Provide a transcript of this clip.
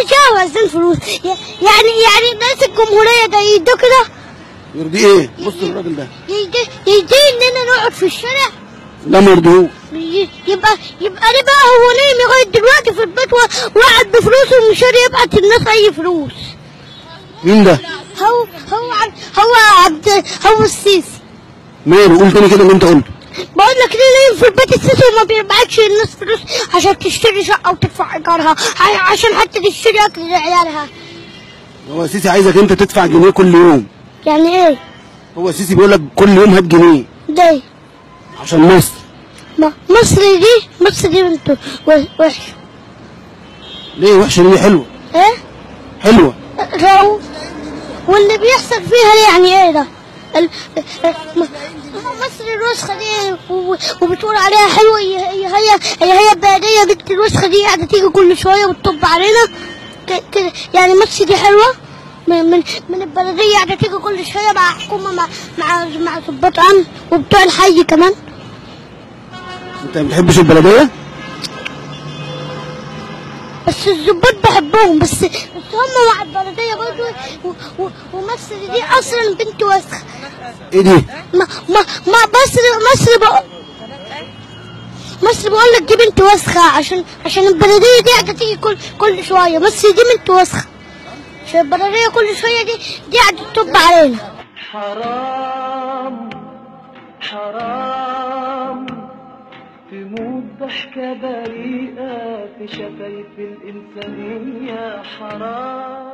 شهر عايزين فلوس ي- يعني يعني ناس الجمهورية ده يدوا كده يرضي ايه بص الراجل ده يدي يدي اننا نقعد في الشارع لا ما يرضيهوش ي- يبقى يبقى ليه بقى هو نايم لغاية دلوقتي في البيت و- وقعد بفلوسه ومش راضي يبعت الناس أي فلوس مين ده هو هو عبد هو عبد هو السيسي ماله قول تاني كده اللي انت قلته بقول لك ليه نايم في البيت السيسي وما بيبعتش الناس فلوس عشان تشتري شقة وتدفع إيجارها ع- عشان حتى تشتري أكل لعيالها هو سيسي عايزك انت تدفع جنيه كل يوم يعني إيه؟ هو سيسي بيقول لك كل يوم هات جنيه ده عشان مصر ما مصر دي مصر دي بنت وحشة ليه وحشه دي حلوه إيه؟ حلوه لو واللي بيحصل فيها يعني ايه ده ال- م- مصر الوسخة دي و- وبتقول عليها حلوة هي هي هي هي, هي البلدية بنت الوسخة دي قاعدة تيجي كل شوية وتطب علينا ك- كده يعني مصر دي حلوة من من من البلدية قاعدة تيجي كل شوية مع حكومة مع مع مع ضباط أمن وبتوع الحي كمان انت ما بتحبش البلديه بس الظباط بحبهم بس بس هم مع البلدية برضه و- و- ومصر دي أصلا بنت وسخة ايه دي ما ما ما مصر مصر بقول مصر بقول لك دي بنت وسخة عشان عشان البلدية دي قاعدة تيجي كل كل شوية مصر دي بنت وسخة عشان البلدية كل شوية دي دي قاعدة تطب علينا حرام حرام تموت ضحكة بريئة في شفايف الإنسانية حرام